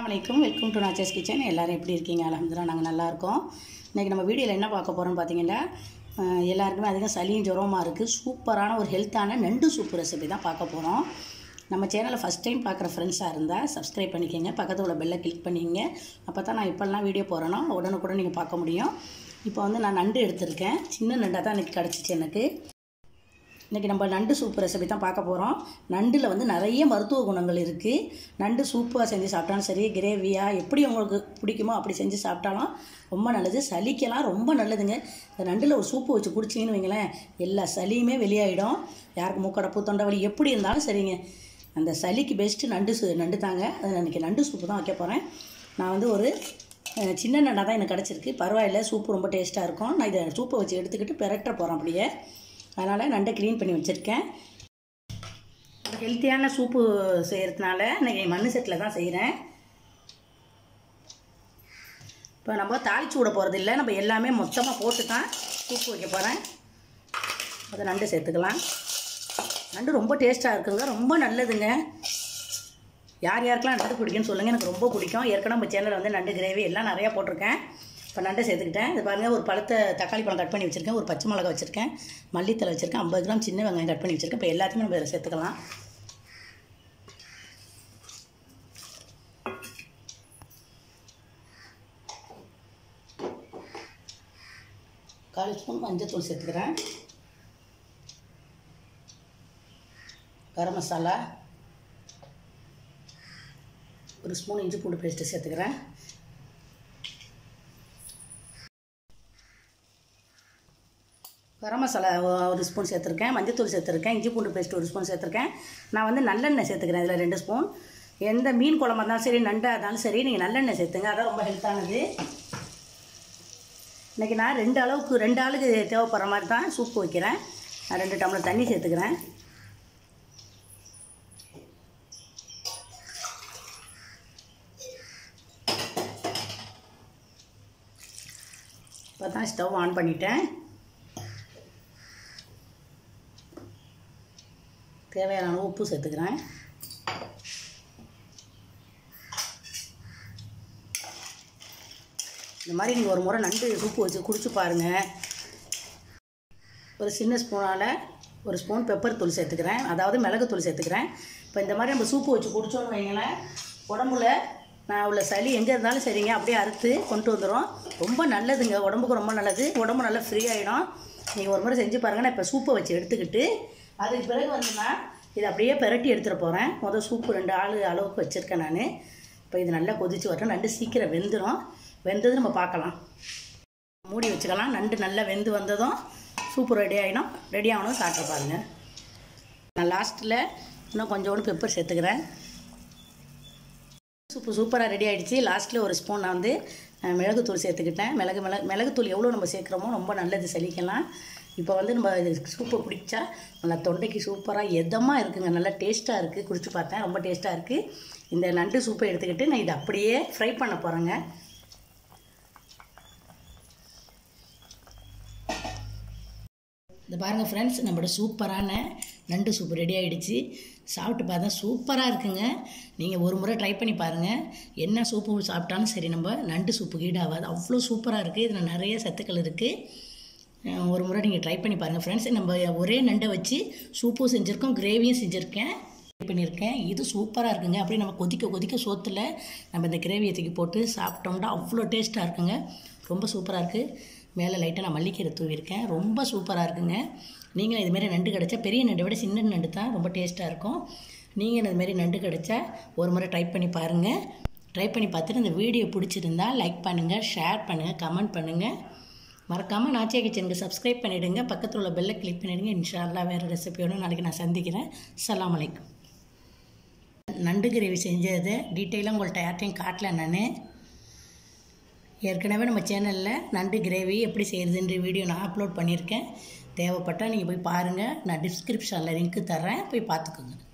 வலைக்கும் welcome to notches kitchen எல்லோரும் எப்படி இருக்கீங்க அலமதுல்லா நாங்கள் நல்லா இருக்கோம் இன்றைக்கி நம்ம வீடியோவில் என்ன பார்க்க போகிறோம்னு பார்த்தீங்கன்னா அஹ், எல்லாருக்குமே அதிகம் சளியும் ஜுரமாக இருக்குது சூப்பரான ஒரு ஹெல்த்தான நண்டு சூப்பு ரெசிபி தான் பார்க்க போகிறோம் நம்ம சேனலை ஃபஸ்ட் டைம் பார்க்குற ஃப்ரெண்ட்ஸாக இருந்தால் சப்ஸ்கிரைப் பண்ணிக்கோங்க பக்கத்தில் உள்ள பெல்லை கிளிக் பண்ணிக்கங்க அப்போ தான் நான் இப்போல்லாம் வீடியோ போகிறேன்னா உடனுக்குடன் நீங்கள் பார்க்க முடியும் இப்போ வந்து நான் நண்டு எடுத்திருக்கேன் சின்ன நண்டாக தான் இன்றைக்கி கிடச்சிச்சு எனக்கு இன்றைக்கி நம்ம நண்டு சூப்பு ரெசிபி தான் பார்க்க போகிறோம் நண்டில் வந்து நிறைய மருத்துவ குணங்கள் இருக்குது நண்டு சூப்பாக செஞ்சு சாப்பிட்டாலும் சரி கிரேவியாக எப்படி உங்களுக்கு பிடிக்குமோ அப்படி செஞ்சு சாப்பிட்டாலும் ரொம்ப நல்லது சளிக்கெல்லாம் ரொம்ப நல்லதுங்க இந்த நண்டில் ஒரு சூப்பு வச்சு குடிச்சிங்கன்னு வைங்களேன் எல்லா சளியுமே வெளியாயிடும் யாருக்கு மூக்கடப்பு தொண்டை வலி எப்படி இருந்தாலும் சரிங்க அந்த சளிக்கு பெஸ்ட்டு நண்டு சு நண்டு தாங்க அது இன்றைக்கி நண்டு சூப்பு தான் வைக்க போகிறேன் நான் வந்து ஒரு அஹ், சின்ன நண்டாக தான் எனக்கு கிடச்சிருக்கு பரவாயில்ல சூப்பு ரொம்ப டேஸ்ட்டாக இருக்கும் நான் இதை சூப்பை வச்சு எடுத்துக்கிட்டு பெரட்ட போகிறேன் அப்படியே அதனால் நண்டை க்ளீன் பண்ணி வச்சுருக்கேன் ஹெல்த்தியான சூப்பு செய்கிறதுனால இன்றைக்கி மண் செட்டில் தான் செய்கிறேன் இப்போ நம்ம தாளிச்சு விட போகிறது இல்லை நம்ம எல்லாமே மொத்தமாக போட்டு தான் சூப்பு வைக்க போகிறேன் அதை நண்டு சேர்த்துக்கலாம் நண்டு ரொம்ப டேஸ்ட்டாக இருக்குங்க ரொம்ப நல்லதுங்க யார் யாருக்கெல்லாம் நண்டு பிடிக்கும்னு சொல்லுங்கள் எனக்கு ரொம்ப பிடிக்கும் ஏற்கனவே நம்ம சேனலில் வந்து நண்டு கிரேவி எல்லாம் நிறையா போட்டிருக்கேன் இப்போ நண்டை சேர்த்துக்கிட்டேன் இது பாருங்கள் ஒரு பழத்தை தக்காளி பழம் கட் பண்ணி வச்சுருக்கேன் ஒரு பச்சை மிளகா வச்சுருக்கேன் மல்லித்தலை வச்சுருக்கேன் ஐம்பது கிராம் சின்ன வெங்காயம் கட் பண்ணி வச்சுருக்கேன் இப்போ எல்லாத்தையுமே நம்ம இதில் சேர்த்துக்கலாம் கால் ஸ்பூன் மஞ்சத்தூள் சேர்த்துக்கிறேன் கரம் மசாலா ஒரு ஸ்பூன் இஞ்சி பூண்டு பேஸ்ட்டு சேர்த்துக்கிறேன் கரம் மசாலா ஒ- ஒரு ஸ்பூன் சேர்த்துருக்கேன் மஞ்சத்தூள் சேர்த்துருக்கேன் இஞ்சி பூண்டு பேஸ்ட் ஒரு ஸ்பூன் சேர்த்துருக்கேன் நான் வந்து நல்லெண்ணெய் சேர்த்துக்கிறேன் இதில் ரெண்டு ஸ்பூன் எந்த மீன் குழம்பா இருந்தாலும் சரி நண்டாக இருந்தாலும் சரி நீங்கள் நல்லெண்ணெய் சேர்த்துங்க அதான் ரொம்ப ஹெல்த்தானது இன்றைக்கி நான் ரெண்டு அளவுக்கு ரெண்டு ஆளுக்கு தேவைப்படுற மாதிரி தான் சூப்பு வைக்கிறேன் நான் ரெண்டு டம்ளர் தண்ணி சேர்த்துக்கிறேன் இப்போ தான் ஸ்டவ் ஆன் பண்ணிட்டேன் தேவையான அளவு உப்பு சேர்த்துக்கிறேன் இந்த மாதிரி நீங்கள் ஒரு முறை நண்டு சூப்பு வச்சு குடிச்சு பாருங்கள் ஒரு சின்ன ஸ்பூனால் ஒரு ஸ்பூன் பெப்பர் தூள் சேர்த்துக்கிறேன் அதாவது மிளகுத்தூள் சேர்த்துக்கிறேன் இப்போ இந்த மாதிரி நம்ம சூப்பு வச்சு குடிச்சோன்னு வைங்களேன் உடம்புல நான் உள்ள சளி எங்கே இருந்தாலும் சரிங்க அப்படியே அறுத்து கொண்டு வந்துடும் ரொம்ப நல்லதுங்க உடம்புக்கு ரொம்ப நல்லது உடம்பு நல்லா ஃப்ரீ ஆகிடும் நீங்கள் ஒரு முறை செஞ்சு பாருங்கள் நான் இப்போ சூப்பை வச்சு எடுத்துக்கிட்டு அதுக்கு பிறகு வந்து நான் இதை அப்படியே பெரட்டி எடுத்துகிட்டு போகிறேன் முதல் சூப்பு ரெண்டு ஆள் அளவுக்கு வச்சுருக்கேன் நான் இப்போ இது நல்லா கொதிச்சு வரட்டும் நண்டு சீக்கிரம் வெந்துடும் வெந்தது நம்ம பார்க்கலாம் மூடி வச்சுக்கலாம் நண்டு நல்லா வெந்து வந்ததும் சூப்பு ரெடி ஆகிடும் ரெடி ஆகணும் சாப்பிட்டு பாருங்க நான் லாஸ்ட்டில் இன்னும் கொஞ்சோண்டு பெப்பர் சேர்த்துக்கிறேன் சூப்பு சூப்பராக ரெடி ஆகிடுச்சு லாஸ்ட்டில் ஒரு ஸ்பூன் நான் வந்து அஹ், மிளகுத்தூள் சேர்த்துக்கிட்டேன் மிளகு மிளகு மிளகுத்தூள் எவ்வளோ நம்ம சேர்க்குறோமோ ரொம்ப நல்லது சளிக்கலாம் இப்போ வந்து நம்ம இது சூப்பை குடித்தா நல்லா தொண்டைக்கு சூப்பராக எதமாக இருக்குங்க நல்லா டேஸ்ட்டாக இருக்குது குடிச்சு பார்த்தேன் ரொம்ப டேஸ்ட்டாக இருக்குது இந்த நண்டு சூப்பை எடுத்துக்கிட்டு நான் இதை அப்படியே ஃப்ரை பண்ண போகிறேங்க இந்த பாருங்கள் ஃப்ரெண்ட்ஸ் நம்மளோட சூப்பரான நண்டு சூப்பு ரெடி ஆகிடுச்சு சாப்பிட்டு பார்த்தா சூப்பராக இருக்குங்க நீங்கள் ஒரு முறை ட்ரை பண்ணி பாருங்கள் என்ன சூப்பு சாப்பிட்டாலும் சரி நம்ம நண்டு சூப்பு ஈடாகாது அவ்வளோ சூப்பராக இருக்குது இதில் நிறைய சத்துக்கள் இருக்குது ஒரு முறை நீங்கள் ட்ரை பண்ணி பாருங்கள் ஃப்ரெண்ட்ஸ் நம்ம ஒரே நண்டை வச்சு சூப்பும் செஞ்சுருக்கோம் கிரேவியும் செஞ்சுருக்கேன் ட்ரை பண்ணியிருக்கேன் இது சூப்பராக இருக்குங்க அப்படியே நம்ம கொதிக்க கொதிக்க சோத்தில் நம்ம இந்த கிரேவியை தூக்கி போட்டு சாப்பிட்டோம்னா அவ்வளோ டேஸ்ட்டாக இருக்குங்க ரொம்ப சூப்பராக இருக்குது மேலே லைட்டாக நான் மல்லிக்கீரை தூவியிருக்கேன் ரொம்ப சூப்பராக இருக்குங்க நீங்களும் இதுமாரி நண்டு கிடச்சா பெரிய நண்டை விட சின்ன நண்டு தான் ரொம்ப டேஸ்ட்டாக இருக்கும் நீங்கள் இதுமாரி நண்டு கிடச்சா ஒரு முறை ட்ரை பண்ணி பாருங்கள் ட்ரை பண்ணி பார்த்துட்டு இந்த வீடியோ பிடிச்சிருந்தா லைக் பண்ணுங்கள் ஷேர் பண்ணுங்கள் கமெண்ட் பண்ணுங்கள் மறக்காமல் நாச்சியா கிச்சனுக்கு சப்ஸ்கிரைப் பண்ணிவிடுங்க பக்கத்தில் உள்ள பெல்லை கிளிக் பண்ணிவிடுங்க இன்ஷா அல்லாஹ் வேறு ரெசிபியோட நாளைக்கு நான் சந்திக்கிறேன் அஸ்ஸலாமு அலைக்கும் நண்டு கிரேவி செஞ்சதை டீட்டெயிலாக உங்கள்கிட்ட யார்ட்டையும் காட்டல நான் ஏற்கனவே நம்ம சேனலில் நண்டு கிரேவி எப்படி செய்கிறதுன்ற வீடியோ நான் அப்லோட் பண்ணியிருக்கேன் தேவைப்பட்டால் நீங்கள் போய் பாருங்கள் நான் டிஸ்கிரிப்ஷனில் லிங்க்கு தர்றேன் போய் பார்த்துக்கோங்க